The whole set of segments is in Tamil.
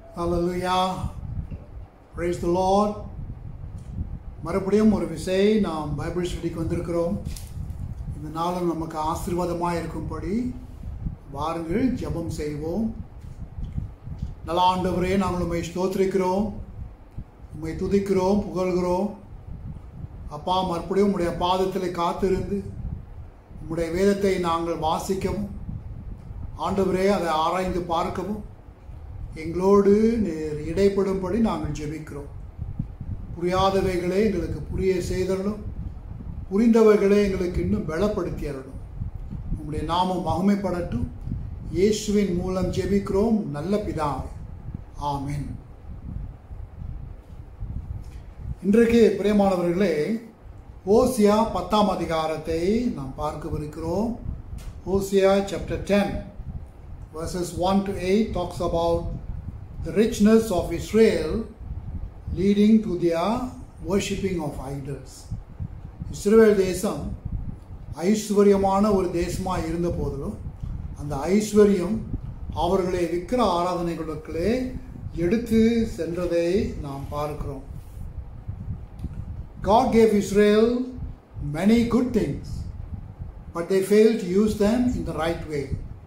Hallelujah. Praise the Lord. மறுபடியும் ஒரு விசை நாம் பைபிள் ஸ்டடிக்கு வந்திருக்கிறோம் இந்த நாளும் நமக்கு ஆசீர்வாதமாக இருக்கும்படி வாருங்கள் ஜெபம் செய்வோம் நல்ல ஆண்டவரே நாங்கள் உண்மை ஸ்தோத்திரிக்கிறோம் உண்மை துதிக்கிறோம் புகழ்கிறோம் அப்பா மறுபடியும் உம்முடைய பாதத்தில் காத்திருந்து உம்முடைய வேதத்தை நாங்கள் வாசிக்கவும் ஆண்டவரே அதை ஆராய்ந்து பார்க்கவும் எங்களோடு நீர் இடைப்படும்படி நாங்கள் ஜெபிக்கிறோம் புரியாதவைகளே எங்களுக்கு புரிய செய்தரணும் புரிந்தவைகளே எங்களுக்கு இன்னும் பலப்படுத்தி அருளும் உங்களுடைய நாமம் மகிமைப்படட்டும் இயேசுவின் மூலம் ஜெபிக்கிறோம் நல்ல பிதாவே ஆமென் இன்றைக்கு பிரியமானவர்களே ஓசியா பத்தாம் அதிகாரத்தை நாம் பார்க்கவிருக்கிறோம் Hosea chapter ten verses 1 to 8 talks about the richness of Israel leading to their worshipping of idols. Israel தேசம் ஐஸ்வர்யமான ஒரு தேசமாக இருந்த போதிலும் அந்த ஐஸ்வர்யம் அவர்களை விக்கிர ஆராதனைகளுக்குள்ளே எடுத்து சென்றதை நாம் பார்க்கிறோம் God gave Israel many good things, but they failed to use them in the right way.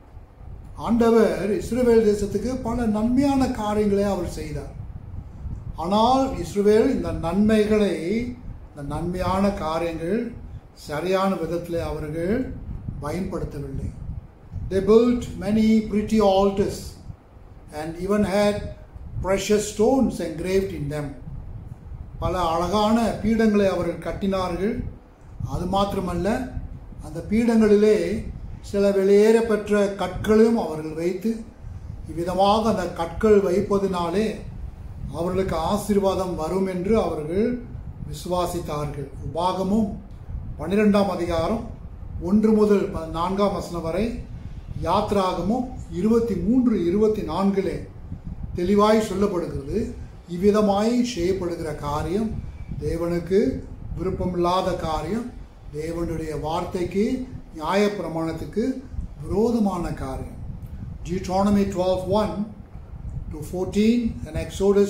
ஆண்டவர் இஸ்ரேல் தேசத்துக்கு பல நன்மையான காரியங்களை அவர் செய்தார் ஆனால் இஸ்ரேல் இந்த நன்மைகளை இந்த நன்மையான காரியங்கள் சரியான விதத்தில் அவர்கள் பயன்படுத்தவில்லை they built many pretty altars and even had precious stones engraved in them பல அழகான பீடங்களை அவர்கள் கட்டினார்கள் அது மாத்திரமல்ல அந்த பீடங்களிலே சில வெளியேற பெற்ற கற்களையும் அவர்கள் வைத்து இவ்விதமாக அந்த கற்கள் வைப்பதினாலே அவர்களுக்கு ஆசீர்வாதம் வரும் என்று அவர்கள் விசுவாசித்தார்கள் உபாகமும் பன்னிரெண்டாம் அதிகாரம் ஒன்று முதல் நான்காம் வசனம் வரை யாத்ராகமும் இருபத்தி மூன்று இருபத்தி நான்கிலே தெளிவாய் சொல்லப்படுகிறது இவ்விதமாய் செய்யப்படுகிற காரியம் தேவனுக்கு விருப்பமில்லாத காரியம் தேவனுடைய வார்த்தைக்கு நியாய பிரமாணத்துக்கு விரோதமான காரியம் Deuteronomy 12:1 to 14 and Exodus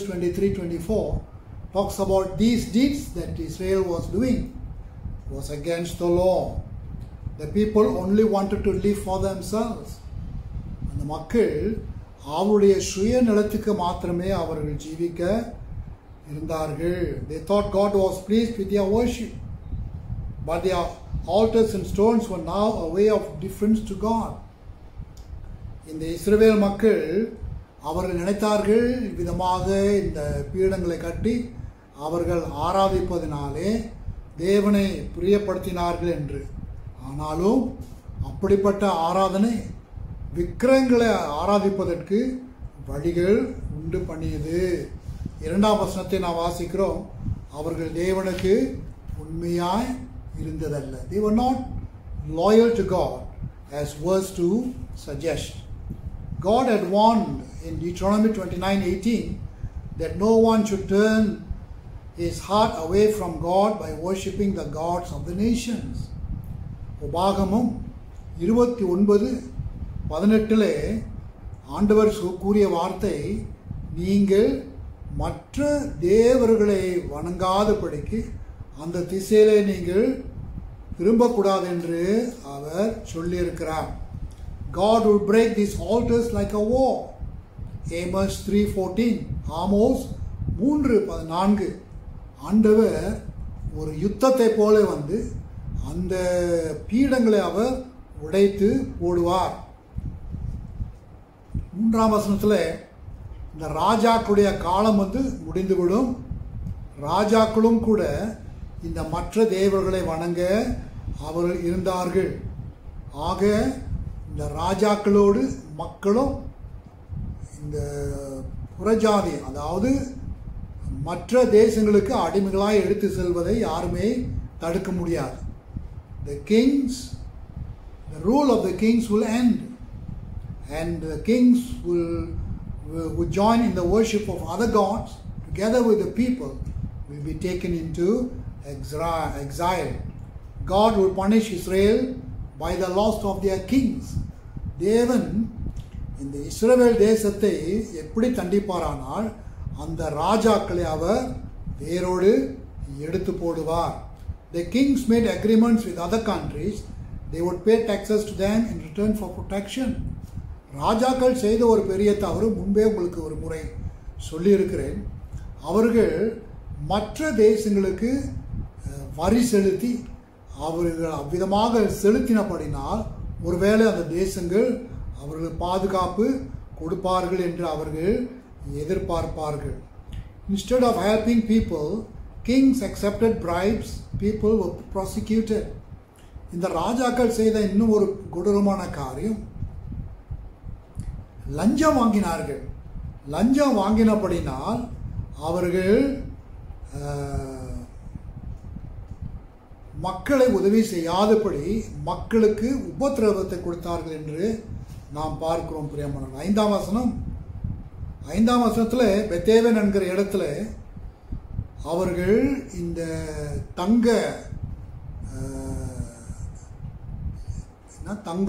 23:24 talks about these deeds that Israel was doing was against the law. The people only wanted to live for themselves. அந்த மக்கள் அவருடைய சுயநலத்துக்கு மாத்திரமே அவர்கள் ஜீவிக்க இருந்தார்கள் they thought God was pleased with their worship but their altars and stones were now a way of difference to God இந்த இஸ்ரவேல் மக்கள் அவர்கள் நினைத்தார்கள் விதமாக இந்த பீடங்களை கட்டி அவர்கள் ஆராதிப்பதினாலே தேவனை பிரியப்படுத்தினார்கள் என்று ஆனாலும் அப்படிப்பட்ட ஆராதனை விக்கிரங்களை ஆராதிப்பதற்கு வழிகள் உண்டு பண்ணியது இரண்டாம் வசனத்தை நான் வாசிக்கிறோம் அவர்கள் தேவனுக்கு உண்மையாய் இருந்ததல்ல they were not loyal to God as verse 2 suggests God had warned in Deuteronomy 29:18 that no one should turn his heart away from God by worshipping the gods of the nations உபாகமும் இருபத்தி ஒன்பது பதினெட்டிலே ஆண்டவர் கூறிய வார்த்தை நீங்கள் மற்ற தேவர்களை வணங்காதபடிக்கு அந்த திசையிலே நீங்கள் திரும்பக்கூடாது என்று அவர் சொல்லியிருக்கிறார் God will break these altars like a wall. Amos 3:14 Amos மூன்று பதினான்கு ஆண்டவர் ஒரு யுத்தத்தை போல வந்து அந்த பீடங்களை அவர் உடைத்து போடுவார் மூன்றாம் வசனத்தில் இந்த ராஜாக்களுடைய காலம் வந்து முடிந்துவிடும் ராஜாக்களும் கூட இந்த மற்ற தேவர்களை வணங்க அவர்கள் இருந்தார்கள் ஆக இந்த ராஜாக்களோடு மக்களும் இந்த புறஜாதி அதாவது மற்ற தேசங்களுக்கு அடிமைகளாய் எடுத்து செல்வதை யாருமே தடுக்க முடியாது the kings the rule of the kings will end and the kings will, will, will join in the worship of other gods together with the people will be taken into exile. God will punish Israel by the loss of their kings. தேவன் இந்த இஸ்ரவேல் தேசத்தை எப்படி தண்டிப்பாரானால் அந்த ராஜாக்களை அவர் வேரோடு எடுத்து போடுவார் the kings made agreements with other countries they would pay taxes to them in return for protection ராஜாக்கள் செய்த ஒரு பெரிய தவறு முன்பே உங்களுக்கு ஒரு முறை சொல்லியிருக்கிறேன் அவர்கள் மற்ற தேசங்களுக்கு அஹ், வரி செலுத்தி அவர்கள் அவ்விதமாக செலுத்தினபடினால் ஒருவேளை அந்த தேசங்கள் அவர்கள் பாதுகாப்பு கொடுப்பார்கள் என்று அவர்கள் எதிர்பார்ப்பார்கள் instead of helping people kings accepted bribes people were prosecuted இந்த ராஜாக்கள் செய்த இன்னும் ஒரு கொடூரமான காரியம் லஞ்சம் வாங்கினார்கள் லஞ்சம் வாங்கினபடினால் அவர்கள் அஹ், மக்களை உதவி செய்யாதபடி மக்களுக்கு உபத்திரவத்தை கொடுத்தார்கள் என்று நாம் பார்க்கிறோம் பிரியமானவர்கள் ஐந்தாம் வசனம் ஐந்தாம் வசனத்தில் பெத்தேவன் என்கிற இடத்துல அவர்கள் இந்த தங்க அஹ், என்ன தங்க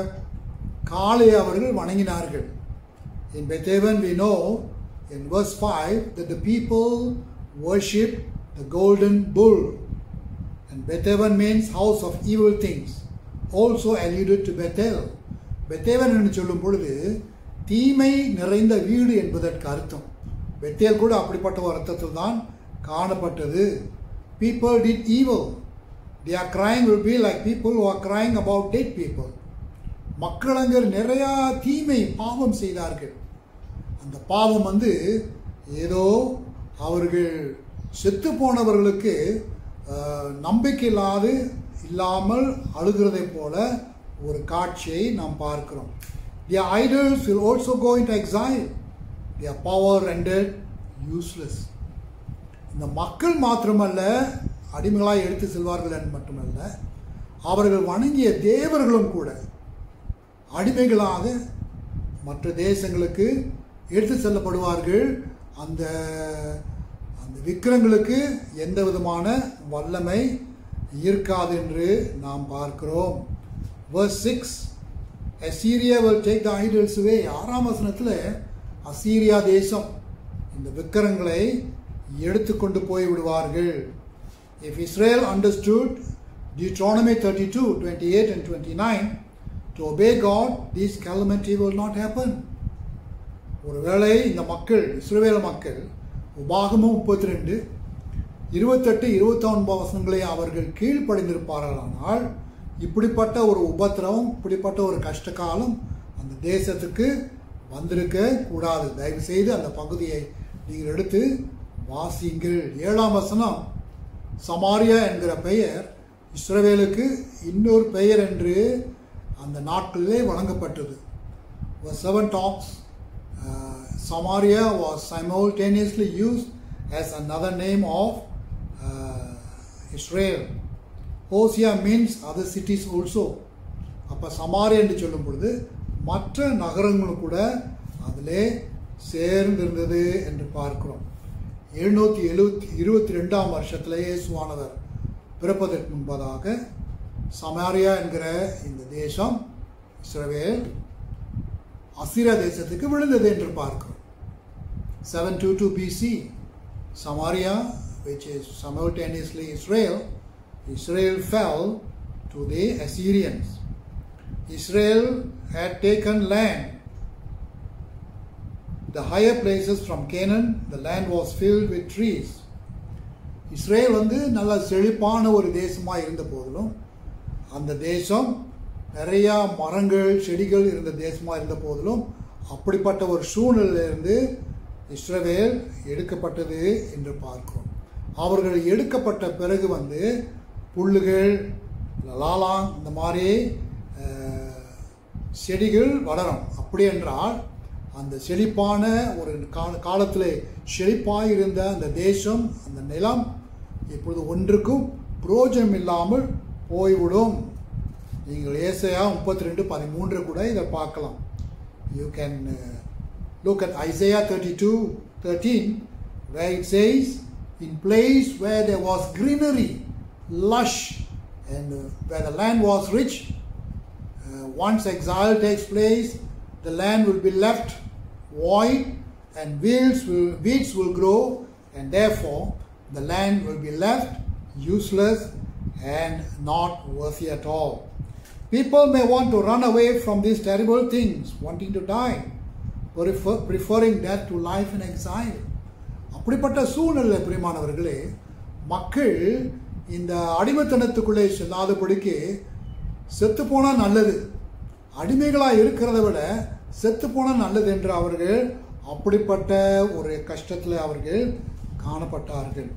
காளை அவர்கள் வணங்கினார்கள் In Beethoven, we know in verse 5 that the people worship the golden bull. And Beethoven means house of evil things, also alluded to Bethel. பெத்தேவன் என்று சொல்லும் பொழுது தீமை நிறைந்த வீடு என்பதற்கு அர்த்தம் பெத்தேல் கூட அப்படிப்பட்ட ஒரு அர்த்தத்தில் தான் காணப்பட்டது people did evil their crying will be like people who are crying about dead people மக்களங்கள் நிறையா தீமை பாவம் செய்தார்கள் அந்த பாவம் வந்து ஏதோ அவர்கள் செத்து போனவர்களுக்கு அஹ், நம்பிக்கை இல்லாது இல்லாமல் அழுகிறதை போல ஒரு காட்சியை நாம் பார்க்கிறோம் their idols will also go into exile their power rendered useless இந்த மக்கள் மாத்திரமல்ல அடிமைகளாய் எடுத்து செல்வார்கள் என்று மட்டுமல்ல அவர்கள் வணங்கிய தேவர்களும் கூட அடிமைகளாக மற்ற தேசங்களுக்கு எடுத்து செல்லப்படுவார்கள் அந்த அந்த விக்கிரங்களுக்கு எந்த விதமான வல்லமை இருக்காது என்று நாம் பார்க்கிறோம் verse six Assyria will take the idols away ஆறாம் வசனத்தில் அசீரியா தேசம் இந்த விக்கிரங்களை எடுத்துக்கொண்டு போய் விடுவார்கள் if Israel understood Deuteronomy 32 28 and 29 to obey God this calamity will not happen ஒருவேளை இந்த மக்கள் இஸ்ரவேல் மக்கள் உபாகமும் முப்பத்தி ரெண்டு இருபத்தெட்டு இருபத்தி ஒன்பது வசனங்களை அவர்கள் கீழ்ப்படிந்திருப்பார்களானால் இப்படிப்பட்ட ஒரு உபத்திரவம் இப்படிப்பட்ட ஒரு கஷ்ட காலம் அந்த தேசத்துக்கு வந்திருக்க கூடாது தயவு செய்து அந்த பகுதியை நீங்கள் எடுத்து வாசியுங்கள் ஏழாம் வசனம் சமாரியா என்கிற பெயர் இஸ்ரவேலுக்கு இன்னொரு பெயர் என்று அந்த நாட்களிலே வழங்கப்பட்டது Verse 7 talks uh, Samaria was simultaneously used as another name of uh, Israel. Hosea means other cities also. அப்போ சமாரியா என்று சொல்லும் பொழுது மற்ற நகரங்களும் கூட அதிலே சேர்ந்திருந்தது என்று பார்க்கிறோம் எழுநூற்றி எழுபத்தி இருபத்தி ரெண்டாம் வருஷத்தில் இயேசுவானவர் பிறப்பதற்கு முன்பதாக சமாரியா என்கிற இந்த தேசம் இஸ்ரவேல் அசிரா தேசத்துக்கு விழுந்தது என்று பார்க்கிறோம் seven two two BC Samaria which is simultaneously Israel, Israel fell to the Assyrians. Israel had taken land. The higher places from Canaan, the land was filled with trees. Israel வந்து நல்ல செழிப்பான ஒரு தேசமாக இருந்த போதிலும் அந்த தேசம் நிறையா மரங்கள் செடிகள் இருந்த தேசமாக இருந்த போதிலும் அப்படிப்பட்ட ஒரு சூழ்நிலையிலிருந்து இஸ்ரவேல் எடுக்கப்பட்டது என்று பார்க்கிறோம் அவர்கள் எடுக்கப்பட்ட பிறகு வந்து புல்லுகள் லாலாங் இந்த மாதிரி அஹ், செடிகள் வளரும் அப்படி என்றால் அந்த செழிப்பான ஒரு கால காலத்தில் செழிப்பாக இருந்த அந்த தேசம் அந்த நிலம் இப்பொழுது ஒன்றுக்கும் புரோஜனம் இல்லாமல் போய்விடும் நீங்கள் ஏசையா முப்பத்தி ரெண்டு பதிமூன்று கூட இதை பார்க்கலாம் you can look at Isaiah thirty two thirteen where it says in place where there was greenery lush and uh, where the land was rich uh, once exile takes place the land will be left void and weeds will, weeds will grow and therefore the land will be left useless and not worthy at all. People may want to run away from these terrible things, wanting to die, prefer, preferring death to life in exile. அப்படிப்பட்ட சூழ்நிலை பிரியமானவர்களே மக்கள் இந்த அடிமைத்தனத்துக்குள்ளே செல்லாதபடிக்கு செத்து போனால் நல்லது அடிமைகளாக இருக்கிறத விட செத்து போனால் நல்லது என்று அவர்கள் அப்படிப்பட்ட ஒரு கஷ்டத்தில் அவர்கள் காணப்பட்டார்கள்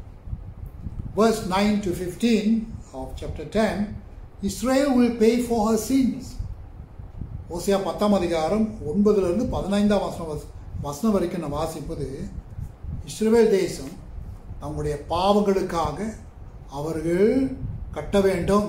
verse 9 to 15 of chapter 10 Israel will pay for her sins ஓசியா பத்தாம் அதிகாரம் ஒன்பதுலேருந்து பதினைந்தாம் வசனம் வச- வசனம் வரைக்கும் நான் வாசிப்பது இஸ்ரவேல் தேசம் தங்களுடைய பாவங்களுக்காக அவர்கள் கட்ட வேண்டும்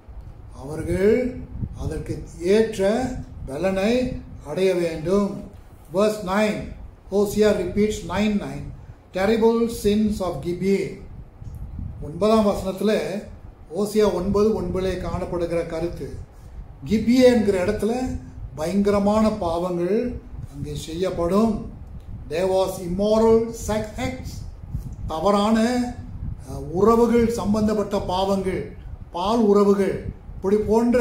அவர்கள் அதற்கு ஏற்ற பலனை அடைய வேண்டும் verse 9 Hosea repeats 9 9 terrible sins of Gibeah ஒன்பதாம் வசனத்தில் ஓசியா ஒன்பது ஒன்பதிலே காணப்படுகிற கருத்து கிபியே என்கிற இடத்துல பயங்கரமான பாவங்கள் அங்கே செய்யப்படும் there was immoral sex acts தவறான அஹ், உறவுகள் சம்பந்தப்பட்ட பாவங்கள் பால் உறவுகள் இப்படி போன்ற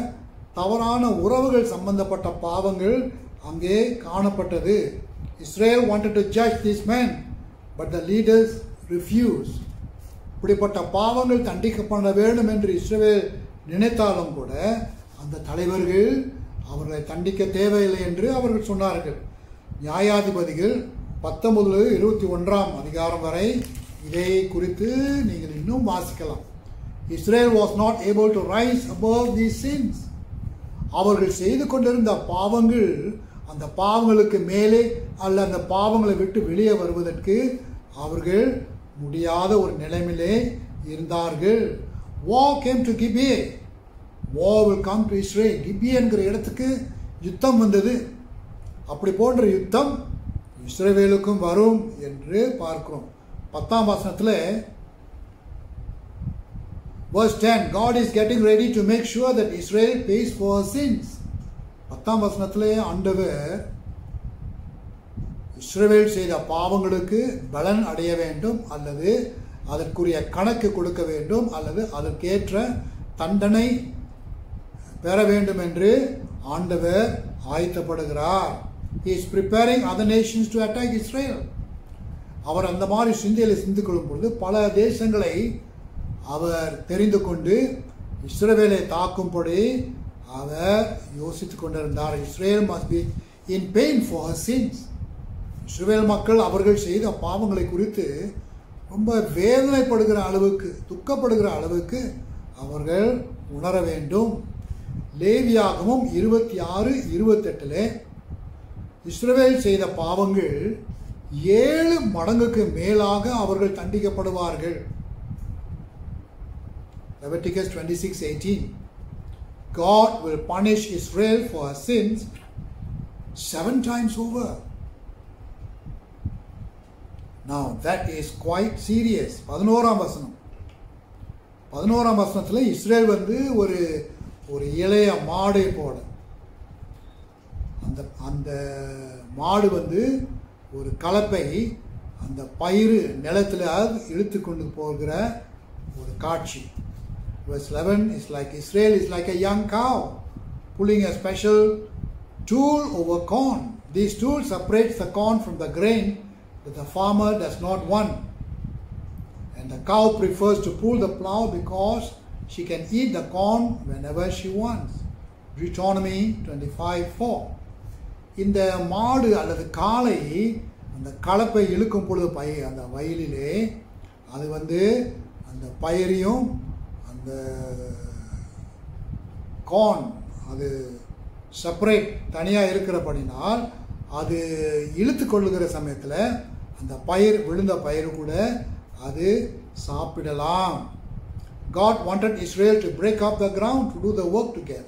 தவறான உறவுகள் சம்பந்தப்பட்ட பாவங்கள் அங்கே காணப்பட்டது Israel wanted to judge these men but the leaders refused இப்படிப்பட்ட பாவங்கள் தண்டிக்கப்பட வேண்டும் என்று இஸ்ரவேல் நினைத்தாலும் கூட அந்த தலைவர்கள் அவர்களை தண்டிக்க தேவையில்லை என்று அவர்கள் சொன்னார்கள் நியாயாதிபதிகள் பத்தொன்பதுல இருபத்தி ஒன்றாம் அதிகாரம் வரை இதை குறித்து நீங்கள் இன்னும் வாசிக்கலாம் Israel was not able to rise above these sins அவர்கள் செய்து கொண்டிருந்த பாவங்கள் அந்த பாவங்களுக்கு மேலே அல்ல அந்த பாவங்களை விட்டு வெளியே வருவதற்கு அவர்கள் முடியாத ஒரு நிலைமையிலே இருந்தார்கள் வா கேம் டு கிபே வா வில் கம் டு இஸ்ரேல் கிபி என்கிற இடத்துக்கு யுத்தம் வந்தது அப்படி போன்ற யுத்தம் இஸ்ரவேலுக்கும் வரும் என்று பார்க்கிறோம் பத்தாம் வசனத்தில் Verse 10 God is getting ready to make sure that Israel pays for her sins. பத்தாம் வசனத்திலே ஆண்டவர் இஸ்ரவேல் செய்த பாவங்களுக்கு பலன் அடைய வேண்டும் அல்லது அதற்குரிய கணக்கு கொடுக்க வேண்டும் அல்லது அதற்கேற்ற தண்டனை பெற வேண்டும் என்று ஆண்டவர் ஆயத்தப்படுகிறார் he is preparing other nations to attack Israel அவர் அந்த மாதிரி சிந்தையில் சிந்து கொள்ளும் பொழுது பல தேசங்களை அவர் தெரிந்து கொண்டு இஸ்ரவேலை தாக்கும்படி அவர் யோசித்துக் கொண்டிருந்தார் Israel must be in pain for her sins இஸ்ரவேல் மக்கள் அவர்கள் செய்த பாவங்களை குறித்து ரொம்ப வேதனைப்படுகிற அளவுக்கு துக்கப்படுகிற அளவுக்கு அவர்கள் உணர வேண்டும் லேவியாகமும் இருபத்தி ஆறு இருபத்தெட்டில் இஸ்ரவேல் செய்த பாவங்கள் ஏழு மடங்குக்கு மேலாக அவர்கள் தண்டிக்கப்படுவார்கள் Leviticus 26:18 God will punish Israel for her sins seven times over. Now that is quite serious. பதினோராம் வசனம் பதினோராம் வசனத்தில் இஸ்ரேல் வந்து ஒரு ஒரு இளைய மாடை போட அந்த அந்த மாடு வந்து ஒரு கலப்பை அந்த பயிர் நிலத்தில் இழுத்து கொண்டு போகிற ஒரு காட்சி Verse 11 is like Israel is like a young cow pulling a special tool over corn. This tool separates the corn from the grain that the farmer does not want. And the cow prefers to pull the plow because she can eat the corn whenever she wants. Deuteronomy 25 4. இந்த மாடு அல்லது காளை அந்த கலப்பை இழுக்கும் பொழுது பய அந்த வயலிலே அது வந்து அந்த பயிரையும் அந்த கார்ன் அது செப்பரேட் தனியாக இருக்கிறபடினால் அது இழுத்து கொள்ளுகிற சமயத்தில் அந்த பயிர் விழுந்த பயிர் கூட அது சாப்பிடலாம் God wanted Israel to break up the ground to do the work together.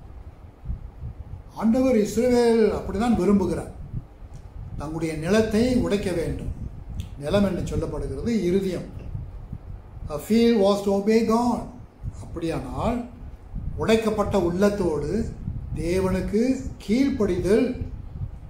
ஆண்டவர் இஸ்ரேல் அப்படிதான் விரும்புகிறார் தங்களுடைய நிலத்தை உடைக்க வேண்டும் நிலம் என்று சொல்லப்படுகிறது இருதயம் A field was to obey God. அப்படியானால் உடைக்கப்பட்ட உள்ளத்தோடு தேவனுக்கு கீழ்ப்படிதல்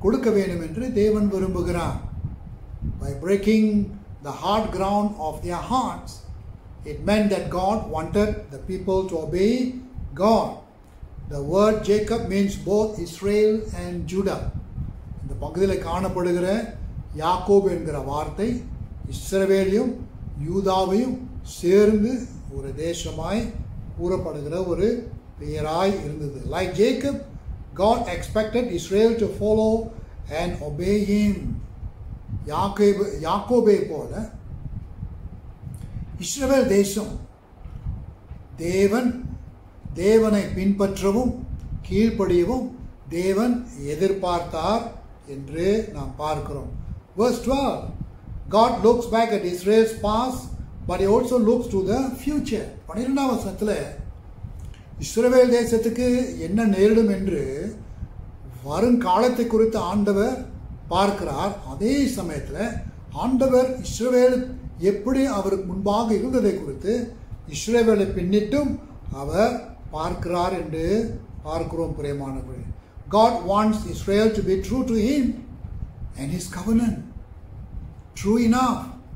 கொடுக்க வேண்டும் என்று தேவன் விரும்புகிறார் by breaking the hard ground of their hearts it meant that god wanted the people to obey god the word jacob means both israel and judah இந்த பகுதியில் காணப்படுகிற யாக்கோப் என்கிற வார்த்தை இஸ்ரவேலையும் யூதாவையும் சேர்ந்து ஒரு தேசமாய் கூறப்படுகிற ஒரு பெயராய் இருந்தது like Jacob God expected Israel to follow and obey him யாக்கோபு யாக்கோபை போல இஸ்ரவேல் தேசம் தேவன் தேவனை பின்பற்றவும் கீழ்ப்படியவும் தேவன் எதிர்பார்த்தார் என்று நாம் பார்க்கிறோம் verse 12 God looks back at Israel's past but he also looks to the future பன்னிரெண்டாம் வசனத்தில் இஸ்ரவேல் தேசத்துக்கு என்ன நேரிடும் என்று வருங்காலத்தை குறித்து ஆண்டவர் பார்க்கிறார் அதே சமயத்தில் ஆண்டவர் இஸ்ரவேல் எப்படி அவருக்கு முன்பாக இருந்ததை குறித்து இஸ்ரவேலை பின்னிட்டும் அவர் பார்க்கிறார் என்று பார்க்கிறோம் பிரியமானவர்கள் God wants Israel to be true to him and his covenant. True enough.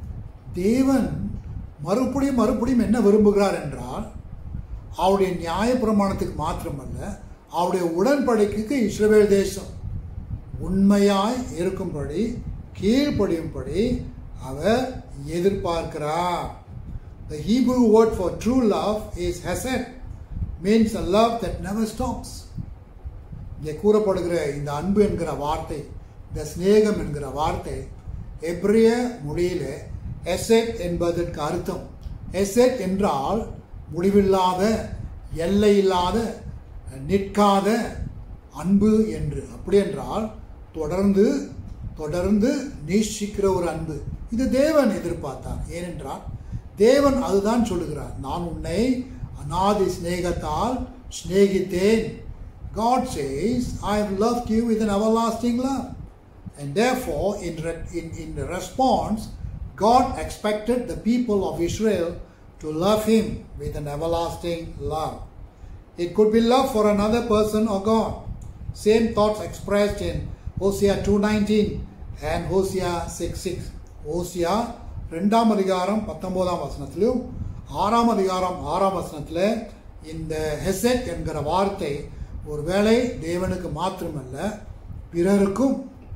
தேவன் மறுபடியும் மறுபடியும் என்ன விரும்புகிறார் என்றால் அவருடைய நியாய பிரமாணத்துக்கு மாத்திரமல்ல அவருடைய உடன்படிக்கைக்கு இஸ்ரவேல் தேசம் உண்மையாய் இருக்கும்படி கீழ்ப்படியும்படி அவர் எதிர்பார்க்கிறார் The Hebrew word for true love is hesed, means a love that never stops. இங்கே கூறப்படுகிற இந்த அன்பு என்கிற வார்த்தை இந்த சிநேகம் என்கிற வார்த்தை எப்ரிய மொழியில எசெட் என்பதற்கு அர்த்தம் எசெட் என்றால் முடிவில்லாத எல்லை இல்லாத நிற்காத அன்பு என்று அப்படி என்றால் தொடர்ந்து தொடர்ந்து நீஷிக்கிற ஒரு அன்பு இது தேவன் எதிர்பார்த்தார் ஏனென்றால் தேவன் அதுதான் சொல்லுகிறார் நான் உன்னை அநாதி சிநேகத்தால் சிநேகித்தேன் God says, I have loved you with an everlasting love. And therefore, in, re- in, in response, God expected the people of Israel to love Him with an everlasting love. It could be love for another person or God. Same thoughts expressed in Hosea 2.19 and Hosea 6.6. Hosea ரெண்டாம் அதிகாரம் பத்தொன்பதாம் வசனத்திலும் ஆறாம் அதிகாரம் ஆறாம் வசனத்தில் இந்த ஹெசெட் என்கிற வார்த்தை ஒருவேளை தேவனுக்கு மாத்திரமல்ல பிறருக்கும்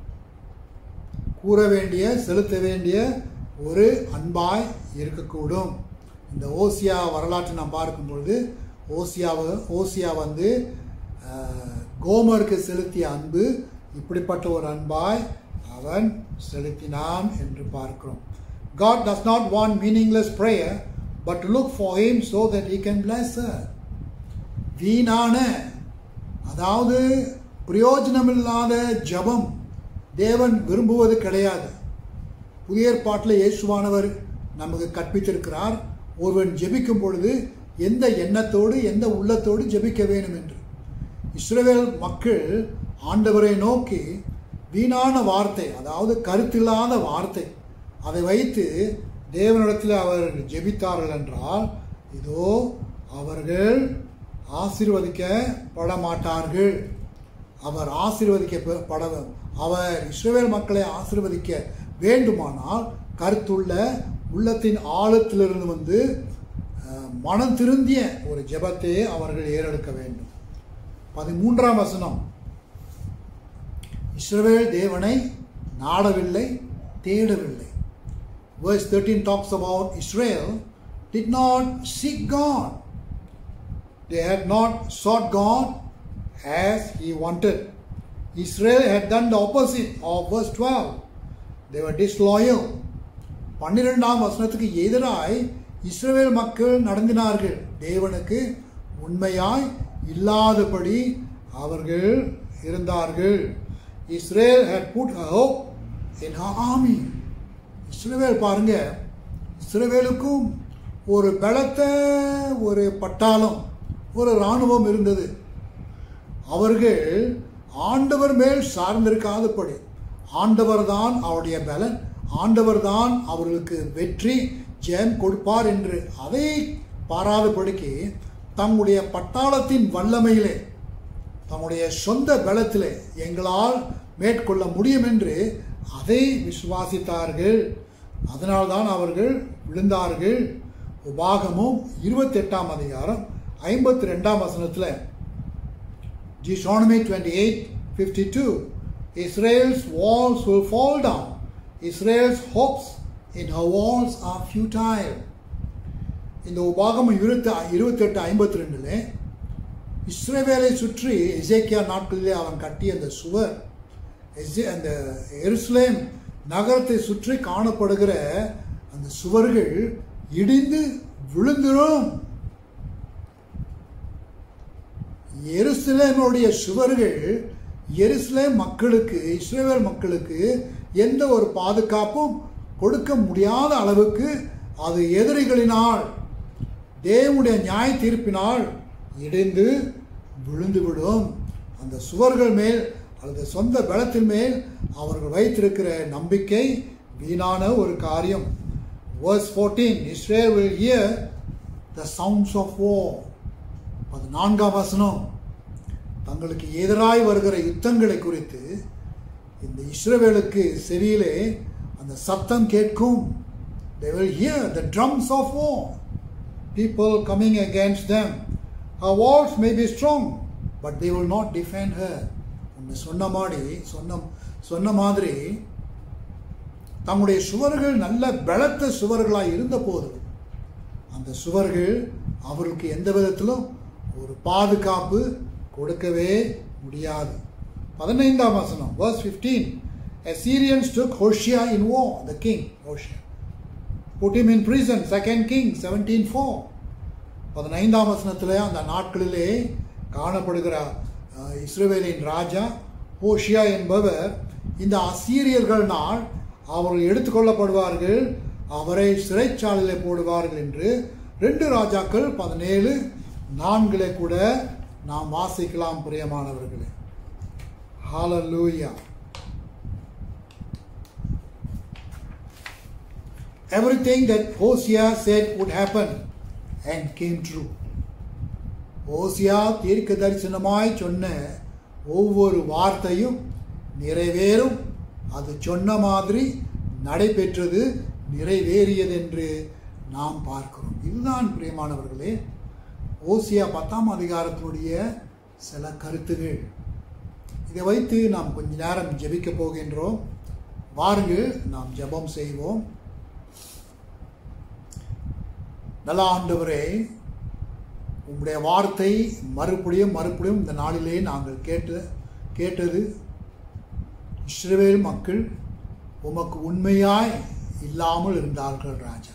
கூற வேண்டிய செலுத்த வேண்டிய ஒரு அன்பாய் இருக்கக்கூடும் இந்த ஓசியா வரலாற்றை நாம் பார்க்கும் பொழுது ஓசியாவை ஓசியா வந்து அஹ், கோமருக்கு செலுத்திய அன்பு இப்படிப்பட்ட ஒரு அன்பாய் அவன் செலுத்தினான் என்று பார்க்கிறோம் God does not want meaningless prayer but to look for him so that he can bless her வீணான அதாவது பிரயோஜனமில்லாத ஜபம் தேவன் விரும்புவது கிடையாது புதிய ஏற்பாட்டில் இயேசுவானவர் நமக்கு கற்பித்திருக்கிறார் ஒருவன் ஜெபிக்கும் பொழுது எந்த எண்ணத்தோடு எந்த உள்ளத்தோடு ஜெபிக்க வேண்டும் என்று இஸ்ரவேல் மக்கள் ஆண்டவரை நோக்கி வீணான வார்த்தை அதாவது கருத்தில்லாத வார்த்தை அதை வைத்து தேவனிடத்தில் அவர்கள் ஜெபித்தார்கள் என்றால் இதோ அவர்கள் ஆசீர்வதிக்கப்பட மாட்டார்கள் அவர் ஆசீர்வதிக்கப்பட அவர் இஸ்ரவேல் மக்களை ஆசீர்வதிக்க வேண்டுமானால் கருத்துள்ள உள்ளத்தின் ஆழத்திலிருந்து வந்து அஹ், மனம் திருந்திய ஒரு ஜெபத்தை அவர்கள் ஏறெடுக்க வேண்டும் பதிமூன்றாம் வசனம் இஸ்ரவேல் தேவனை நாடவில்லை தேடவில்லை verse 13 talks about Israel did not seek God they had not sought God as he wanted Israel had done the opposite of verse 12 they were disloyal பன்னிரெண்டாம் வசனத்துக்கு எதிராய் இஸ்ரவேல் மக்கள் நடந்தினார்கள் தேவனுக்கு உண்மையாய் இல்லாதபடி அவர்கள் இருந்தார்கள் Israel had put her hope in her army இஸ்ரவேல் பாருங்க இஸ்ரவேலுக்கும் ஒரு பலத்த ஒரு பட்டாளம் ஒரு இராணுவம் இருந்தது அவர்கள் ஆண்டவர் மேல் சார்ந்திருக்காதபடி ஆண்டவர் தான் அவருடைய பலன் ஆண்டவர் தான் அவர்களுக்கு வெற்றி ஜெயம் கொடுப்பார் என்று அதை பாராதபடிக்கு தம்முடைய பட்டாளத்தின் வல்லமையிலே தம்முடைய சொந்த பலத்திலே எங்களால் மேற்கொள்ள முடியும் என்று அதை விசுவாசித்தார்கள் அதனால்தான் அவர்கள் விழுந்தார்கள் உபாகமும் இருபத்தெட்டாம் அதிகாரம் ஐம்பத்தி ரெண்டாம் வசனத்தில் Deuteronomy 28 52 Israel's walls will fall down. Israel's hopes in her walls are futile. இந்த உபாகமம் இருபத்தி இருபத்தெட்டு ஐம்பத்தி ரெண்டில் இஸ்ரேவேலை சுற்றி எசேக்கியா நாட்களிலே அவன் கட்டிய அந்த சுவர் எசே அந்த எருசலேம் நகரத்தை சுற்றி காணப்படுகிற அந்த சுவர்கள் இடிந்து விழுந்துரும் எருசலேமுடைய சுவர்கள் எருசலேம் மக்களுக்கு இஸ்ரேல் மக்களுக்கு எந்த ஒரு பாதுகாப்பும் கொடுக்க முடியாத அளவுக்கு அது எதிரிகளினால் தேவனுடைய நியாய தீர்ப்பினால் இடிந்து விழுந்துவிடும் அந்த சுவர்கள் மேல் அல்லது சொந்த பலத்தின் மேல் அவர்கள் வைத்திருக்கிற நம்பிக்கை வீணான ஒரு காரியம் verse 14 Israel will hear the sounds of war பதினான்காம் வசனம் தங்களுக்கு எதிராய் வருகிற யுத்தங்களை குறித்து இந்த இஸ்ரவேலுக்கு செவியிலே அந்த சத்தம் கேட்கும் they will hear the drums of war people coming against them her walls may be strong but they will not defend her ஒன்று சொன்ன மாதிரி சொன்ன சொன்ன மாதிரி தம்முடைய சுவர்கள் நல்ல பலத்த சுவர்களாய் இருந்த போதும் அந்த சுவர்கள் அவர்களுக்கு எந்த விதத்திலும் ஒரு பாதுகாப்பு கொடுக்கவே முடியாது பதினைந்தாம் வசனம் verse 15 Assyrians took Hoshea in war the king Hoshea put him in prison second king 17:4 பதினைந்தாம் வசனத்தில் அந்த நாட்களிலே காணப்படுகிற அஹ், இஸ்ரவேலின் ராஜா ஹோஷியா என்பவர் இந்த அசீரியர்கள்னால் அவர்கள் எடுத்துக்கொள்ளப்படுவார்கள் அவரை சிறைச்சாலையிலே போடுவார்கள் என்று ரெண்டு ராஜாக்கள் பதினேழு நான்கிலே கூட நாம் வாசிக்கலாம் பிரியமானவர்களே ஹalleluya everything that Hosea said would happen and came true ஓசியா தீர்க்க தரிசனமாய் சொன்ன ஒவ்வொரு வார்த்தையும் நிறைவேறும் அது சொன்ன மாதிரி நடைபெற்றது நிறைவேறியது என்று நாம் பார்க்கிறோம் இதுதான் பிரியமானவர்களே ஓசியா பத்தாம் அதிகாரத்தினுடைய சில கருத்துகள் இதை வைத்து நாம் கொஞ்ச நேரம் ஜெபிக்க போகின்றோம் வாருங்கள் நாம் ஜெபம் செய்வோம் நல்ல ஆண்டவரே உம்முடைய வார்த்தை மறுபடியும் மறுபடியும் இந்த நாளிலே நாங்கள் கேட்டு கேட்டது இஸ்ரவேல் மக்கள் உமக்கு உண்மையாய் இல்லாமல் இருந்தார்கள் ராஜா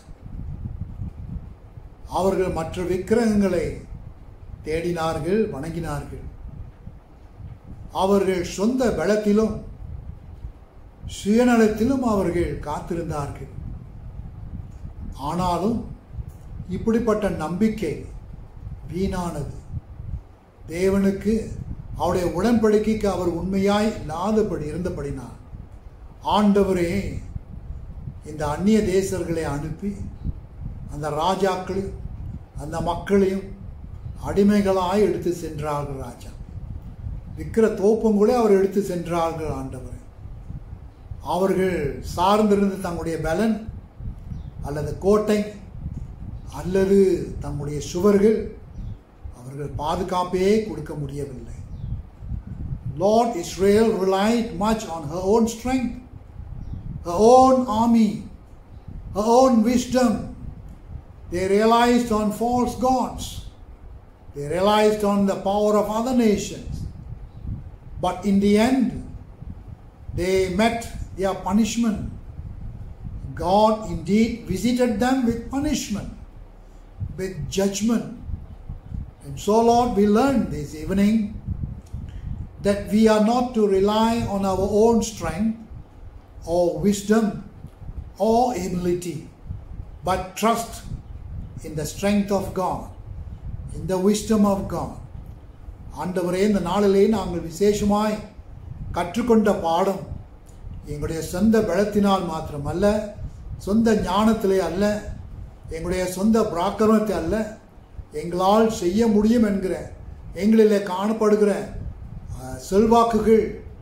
அவர்கள் மற்ற விக்கிரகங்களை தேடினார்கள் வணங்கினார்கள் அவர்கள் சொந்த பலத்திலும் சுயநலத்திலும் அவர்கள் காத்திருந்தார்கள் ஆனாலும் இப்படிப்பட்ட நம்பிக்கை வீணானது தேவனுக்கு அவருடைய உடன்படிக்கைக்கு அவர் உண்மையாய் இல்லாதபடி இருந்தபடினார் ஆண்டவரே இந்த அந்நிய தேசர்களை அனுப்பி அந்த ராஜாக்களையும் அந்த மக்களையும் அடிமைகளாய் எடுத்து சென்றார்கள் ராஜா விற்கிற தோப்பம் கூட அவர் எடுத்து சென்றார்கள் ஆண்டவர் அவர்கள் சார்ந்திருந்த தங்களுடைய பலன் அல்லது கோட்டை அல்லது தங்களுடைய சுவர்கள் அவர்கள் பாதுகாப்பே கொடுக்க முடியவில்லை Lord Israel relied much on her own strength, her own army, her own wisdom. They realized on false gods. They realized on the power of other nations. But in the end, they met their punishment. God indeed visited them with punishment, with judgment. And so, Lord, we learn this evening that we are not to rely on our own strength or wisdom or ability, but trust in the strength of God, in the wisdom of God. ஆண்டவரே இந்த நாளிலே நாங்கள் விசேஷமாய் கற்றுக்கொண்ட பாடம் எங்களுடைய சொந்த பலத்தினால் மாத்திரமல்ல சொந்த ஞானத்திலே அல்ல எங்களுடைய சொந்த பிராக்கிரமத்தை அல்ல எங்களால் செய்ய முடியும் என்கிற எங்களிலே காணப்படுகிற அஹ், செல்வாக்குகள்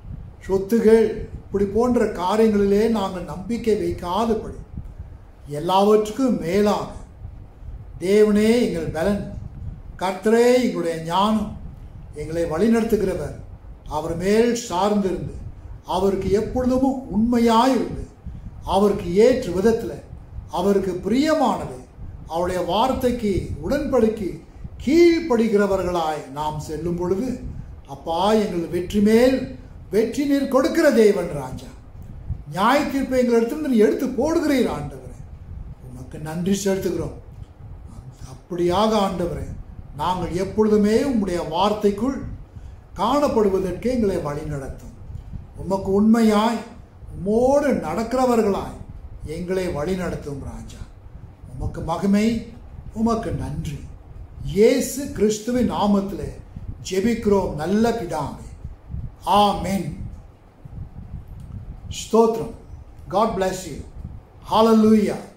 சொத்துகள் இப்படி போன்ற காரியங்களிலே நாங்கள் நம்பிக்கை வைக்காதபடி எல்லாவற்றுக்கும் மேலாக தேவனே எங்கள் பலன் கர்த்தரே எங்களுடைய ஞானம் எங்களை வழிநடத்துகிறவர் அவர் மேல் சார்ந்திருந்து அவருக்கு எப்பொழுதும் உண்மையாயிருந்து அவருக்கு ஏற்ற விதத்தில் அவருக்கு பிரியமானது அவருடைய வார்த்தைக்கு உடன்படிக்கை கீழ்ப்படுகிறவர்களாய் நாம் செல்லும் பொழுது அப்பா எங்கள் வெற்றி மேல் வெற்றி நீர் கொடுக்கிற தேவன் ராஜா நியாய தீர்ப்பை எங்களிடத்தில் நீர் எடுத்து போடுகிறீர் ஆண்டவரே உமக்கு நன்றி செலுத்துகிறோம் அப்படியாக ஆண்டவரே நாங்கள் எப்பொழுதுமே உம்முடைய வார்த்தைக்குள் காணப்படுவதற்கு எங்களை வழி நடத்தும் உமக்கு உண்மையாய் உம்மோடு நடக்கிறவர்களாய் எங்களை வழி நடத்தும் ராஜா உமக்கு மகிமை உமக்கு நன்றி இயேசு கிறிஸ்துவின் நாமத்தில் ஜெபிக்கிறோம் நல்ல பிதாவே ஆமென் ஸ்தோத்திரம் காட் bless you hallelujah